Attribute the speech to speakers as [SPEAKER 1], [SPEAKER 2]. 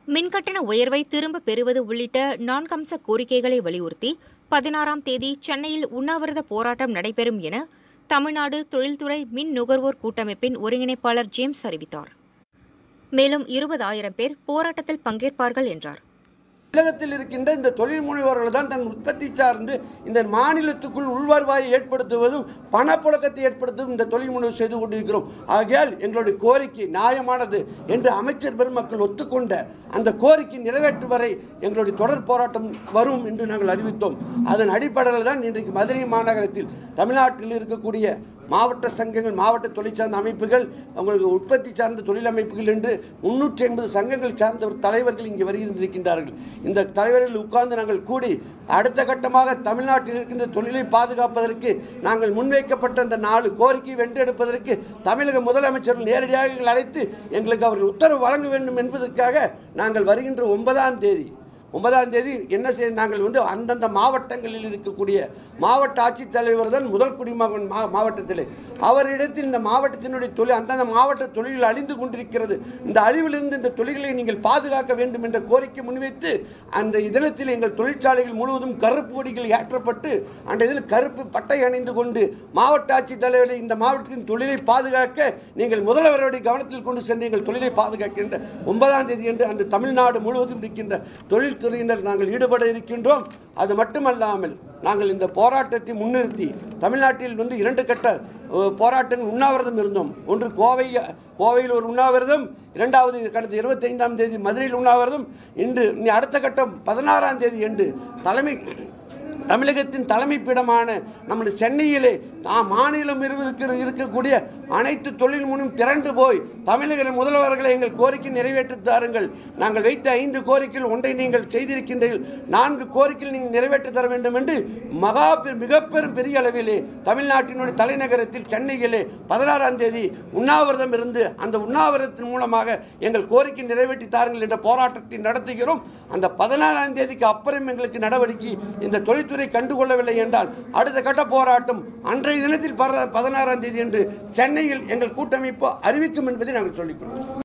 [SPEAKER 1] மின்கட்டண உயர்வை திரும்பப் பெறுவது உள்ளிட்ட நான்கு அம்ச கோரிக்கைகளை வலியுறுத்தி பதினாறாம் தேதி சென்னையில் உண்ணாவிரத போராட்டம் நடைபெறும் என தமிழ்நாடு தொழில்துறை மின் நுகர்வோர் கூட்டமைப்பின் ஒருங்கிணைப்பாளர் ஜேம்ஸ் அறிவித்தார் மேலும் இருபதாயிரம் பேர் போராட்டத்தில் பங்கேற்பார்கள் என்றார்
[SPEAKER 2] தமிழகத்தில் இருக்கின்ற இந்த தொழில் முனைவோர்கள் தான் தன் உற்பத்தி சார்ந்து இந்த மாநிலத்துக்குள் உள்வருவாயை ஏற்படுத்துவதும் பணப்புழக்கத்தை ஏற்படுத்துவதும் இந்த தொழில் முனைவு செய்து கொண்டிருக்கிறோம் ஆகையால் எங்களுடைய கோரிக்கை நியாயமானது என்று அமைச்சர் பெருமக்கள் ஒத்துக்கொண்ட அந்த கோரிக்கை நிறைவேற்றும் வரை எங்களுடைய தொடர் போராட்டம் வரும் என்று நாங்கள் அறிவித்தோம் அதன் அடிப்படையில் தான் இன்றைக்கு மதுரை மாநகரத்தில் தமிழ்நாட்டில் இருக்கக்கூடிய மாவட்ட சங்கங்கள் மாவட்ட தொழிற்சார்ந்த அமைப்புகள் அவங்களுக்கு உற்பத்தி சார்ந்த தொழில் அமைப்புகள் என்று முன்னூற்றி ஐம்பது சங்கங்கள் சார்ந்த ஒரு தலைவர்கள் இங்கே வருகின்றிருக்கின்றார்கள் இந்த தலைவர்கள் உட்கார்ந்து நாங்கள் கூடி அடுத்த கட்டமாக தமிழ்நாட்டில் இருக்கின்ற தொழிலை பாதுகாப்பதற்கு நாங்கள் முன்வைக்கப்பட்ட அந்த நாலு கோரிக்கை வென்றெடுப்பதற்கு தமிழக முதலமைச்சர்கள் நேரடியாக எங்களை அழைத்து எங்களுக்கு அவர்கள் உத்தரவு வழங்க வேண்டும் என்பதற்காக நாங்கள் வருகின்ற ஒன்பதாம் தேதி ஒன்பதாம் தேதி என்ன செய்ய நாங்கள் வந்து அந்தந்த மாவட்டங்களில் இருக்கக்கூடிய மாவட்ட ஆட்சித்தலைவர் தான் முதல் குடிமகன் மா மாவட்டத்தில் அவரிடத்தில் இந்த மாவட்டத்தினுடைய தொழில் அந்தந்த மாவட்ட தொழில்கள் அழிந்து கொண்டிருக்கிறது இந்த அழிவிலிருந்து இந்த தொழில்களை நீங்கள் பாதுகாக்க வேண்டும் என்ற கோரிக்கை முன்வைத்து அந்த தினத்தில் எங்கள் தொழிற்சாலைகள் முழுவதும் கருப்பு கொடிகள் ஏற்றப்பட்டு அந்த இதில் கருப்பு பட்டை அணிந்து கொண்டு மாவட்ட ஆட்சித்தலைவரை இந்த மாவட்டத்தின் தொழிலை பாதுகாக்க நீங்கள் முதல்வருடைய கவனத்தில் கொண்டு சென்று எங்கள் தொழிலை பாதுகாக்கின்ற ஒன்பதாம் தேதி என்று அந்த தமிழ்நாடு முழுவதும் இருக்கின்ற தொழில்துறையினர் நாங்கள் ஈடுபட இருக்கின்றோம் அது மட்டுமல்லாமல் நாங்கள் இந்த போராட்டத்தை முன்னிறுத்தி தமிழ்நாட்டில் வந்து இரண்டு கட்ட அஹ், போராட்டங்கள் உண்ணாவிரதம் இருந்தோம் ஒன்று கோவை கோவையில் ஒரு உண்ணாவிரதம் இரண்டாவது கடந்த இருபத்தைந்தாம் தேதி மதுரையில் உண்ணாவிரதம் இன்று இனி அடுத்த கட்டம் பதினாறாம் தேதி என்று தலைமை தமிழகத்தின் தலைமைப்பிடமான நமது சென்னையிலே நாம் மாநிலம் இருக்க இருக்கக்கூடிய அனைத்து தொழில் முனும் திரண்டு போய் தமிழக முதல்வர்களை எங்கள் கோரிக்கை நிறைவேற்றித் தாருங்கள் நாங்கள் வைத்த ஐந்து கோரிக்கையில் ஒன்றை நீங்கள் செய்திருக்கின்றீர்கள் நான்கு கோரிக்கையில் நீங்கள் நிறைவேற்றி தர வேண்டும் என்று மகா பெ- மிக பெரும் பெரிய அளவிலே தமிழ்நாட்டினுடைய தலைநகரத்தில் சென்னையிலே பதினாறாம் தேதி உண்ணாவிரதம் இருந்து அந்த உண்ணாவிரதத்தின் மூலமாக எங்கள் கோரிக்கை நிறைவேற்றி தாருங்கள் என்ற போராட்டத்தை நடத்துகிறோம் அந்த பதினாறாம் தேதிக்கு அப்புறம் எங்களுக்கு நடவடிக்கை இந்த தொழில்துறை கண்டுகொள்ளவில்லை என்றால் அடுத்த கட்ட போராட்டம் அன்றைய தினத்தில் பர- பதினாறாம் தேதி என்று சென்னையில் எங்கள் கூட்டமைப்பு அறிவிக்கும் என்பதை நாங்கள் சொல்லிக்கொள்வோம்